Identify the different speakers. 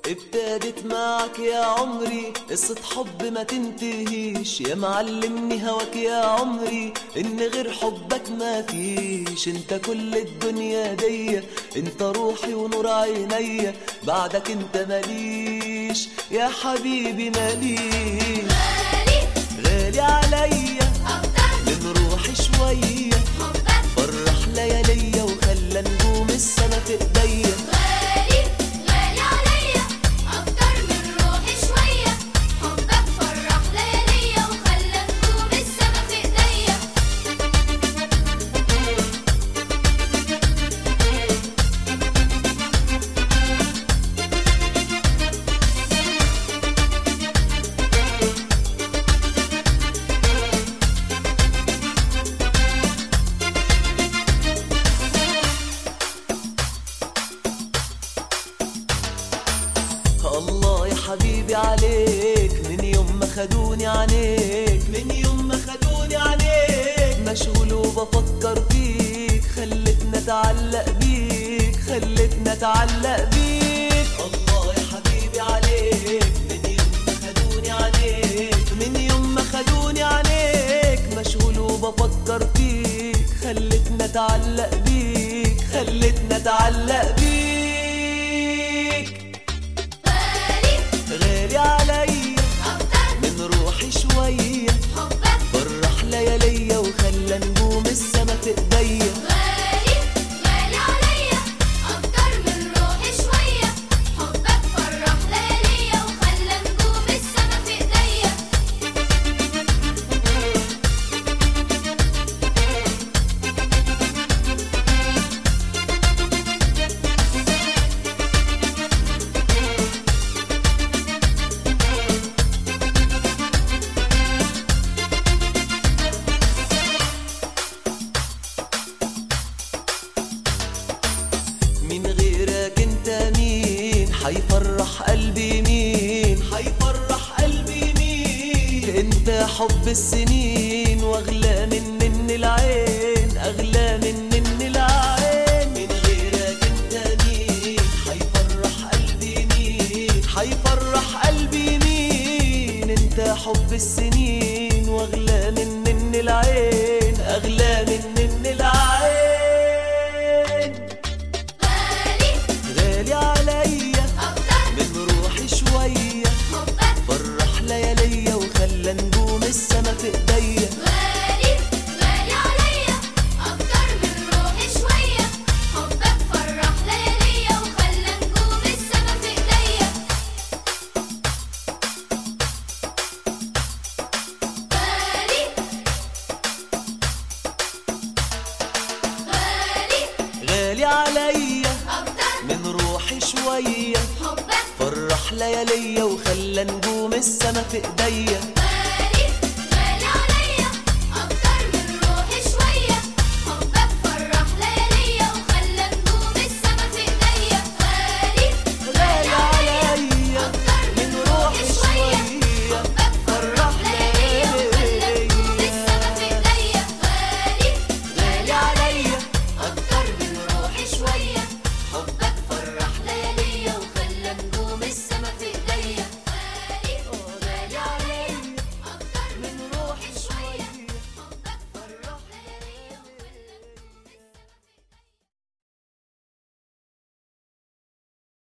Speaker 1: ابتدت معك يا عمري قصة حب ما تنتهيش يا معلمني هواك يا عمري ان غير حبك ما فيش انت كل الدنيا دي انت روحي ونور عينيا بعدك انت ماليش يا حبيبي ماليش
Speaker 2: غالي
Speaker 1: غالي عليا
Speaker 2: أكتر
Speaker 1: من روحي شوية
Speaker 2: حبك
Speaker 1: فرح لياليا وخلى نجوم السما في ايديا
Speaker 2: غالي غالي عليا أكتر من روحي شوية حبك فرح لياليا وخلى نجوم السما في إيديا
Speaker 1: الله يا حبيبي عليك من يوم ما خدوني عنيك من يوم ما خدوني عنيك مشغول وبفكر فيك خلتنا اتعلق بيك خلتنا اتعلق بيك الله يا حبيبي عليك من يوم ما خدوني عنيك من يوم ما خدوني عنيك مشغول وبفكر فيك خلتنا اتعلق بيك خلتنا اتعلق بيك
Speaker 2: غالي
Speaker 1: غالي عليا
Speaker 2: أكتر
Speaker 1: من روحي شوية
Speaker 2: حبك
Speaker 1: فرح لياليا وخلى نجوم السما في ايديا
Speaker 2: غالي غالي عليا أكتر من روحي شوية حبك فرح لياليا وخلى نجوم السما في إيديا
Speaker 1: من غيرك انت مين حيفرح قلبي مين حيفرح قلبي مين انت حب السنين واغلى من من العين اغلى من من العين من غيرك انت مين حيفرح قلبي مين حيفرح قلبي مين انت حب السنين واغلى من من العين اغلى من من العين
Speaker 2: غالي
Speaker 1: غالي عليا
Speaker 2: أكتر
Speaker 1: من روحي شوية
Speaker 2: حبك
Speaker 1: فرح لياليا وخلى نجوم السما في ايديا
Speaker 2: غالي غالي عليا أكتر من روحي شوية حبك فرح لياليا وخلى نجوم السما في إيديا غالي غالي
Speaker 1: غالي عليا
Speaker 2: أكتر
Speaker 1: من روحي شوية
Speaker 2: حبك
Speaker 1: فرح لياليا وخلى نجوم السما في ايديا